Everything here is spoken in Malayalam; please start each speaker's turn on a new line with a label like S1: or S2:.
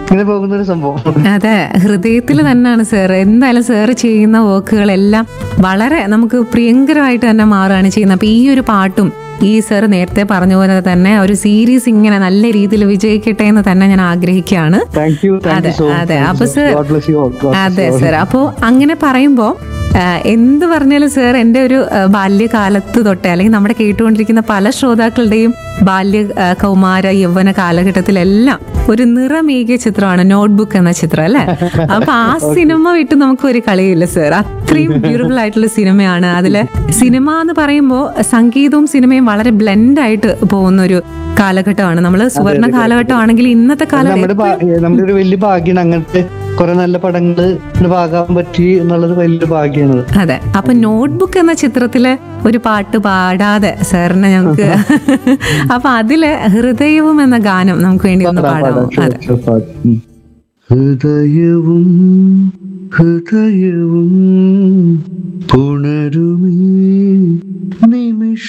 S1: ഇങ്ങനെ പോകുന്ന ഒരു സംഭവം
S2: അതെ ഹൃദയത്തിൽ തന്നെയാണ് സാർ എന്തായാലും സാർ ചെയ്യുന്ന വർക്കുകളെല്ലാം വളരെ നമുക്ക് പ്രിയങ്കരമായിട്ട് തന്നെ മാറുകയാണ് ചെയ്യുന്നത് അപ്പൊ ഈ ഒരു പാട്ടും ഈ സാർ നേരത്തെ പറഞ്ഞ പോലെ തന്നെ ഒരു സീരീസ് ഇങ്ങനെ നല്ല രീതിയിൽ വിജയിക്കട്ടെ എന്ന് തന്നെ ഞാൻ ആഗ്രഹിക്കുകയാണ്
S1: താങ്ക് യു താങ്ക്
S2: അതെ
S1: യു സോ
S2: അതെ അപ്പൊ
S1: much
S2: sir
S1: God bless you all
S2: അതെ സാർ അപ്പോൾ അങ്ങനെ പറയുമ്പോൾ എന്ത് പറഞ്ഞാലും സാർ എൻ്റെ ഒരു ആ, ബാല്യകാലത്ത് തൊട്ടേ അല്ലെങ്കിൽ നമ്മുടെ കേട്ടുകൊണ്ടിരിക്കുന്ന പല ശ്രോതാക്കളുടെയും ബാല്യ ആ, കൗമാര യൗവന കാലഘട്ടത്തിലെല്ലാം ഒരു നിറമേകിയ ചിത്രമാണ് നോട്ട്ബുക്ക് എന്ന ചിത്രം അല്ലേ അപ്പൊ ആ സിനിമ വിട്ട് നമുക്ക് ഒരു കളിയില്ല സാർ അത്രയും ബ്യൂട്ടിഫുൾ ആയിട്ടുള്ള സിനിമയാണ് അതില് സിനിമ എന്ന് പറയുമ്പോൾ സംഗീതവും സിനിമയും വളരെ ബ്ലെൻഡ് ആയിട്ട് പോകുന്ന ഒരു കാലഘട്ടമാണ് നമ്മൾ സുവർണ കാലഘട്ടമാണെങ്കിൽ ഇന്നത്തെ കാലം
S1: നമ്മുടെ ഭാ- നമ്മുടെ ഒരു വലിയ ഭാഗ്യമാണ് അങ്ങനത്തെ കുറെ നല്ല പടങ്ങള് ഭാഗാൻ പറ്റി എന്നുള്ളത് വലിയൊരു ഭാഗ്യമാണ്
S2: അതെ അപ്പൊ നോട്ട്ബുക്ക് എന്ന ചിത്രത്തിലെ ഒരു പാട്ട് പാടാതെ സാറിന് ഞങ്ങൾക്ക് അപ്പൊ അതിലെ ഹൃദയവും എന്ന ഗാനം നമുക്ക് വേണ്ടി ഒന്ന് പാടാമോ അതെ
S1: ഹൃദയവും ഹൃദയവും പുണരുമീ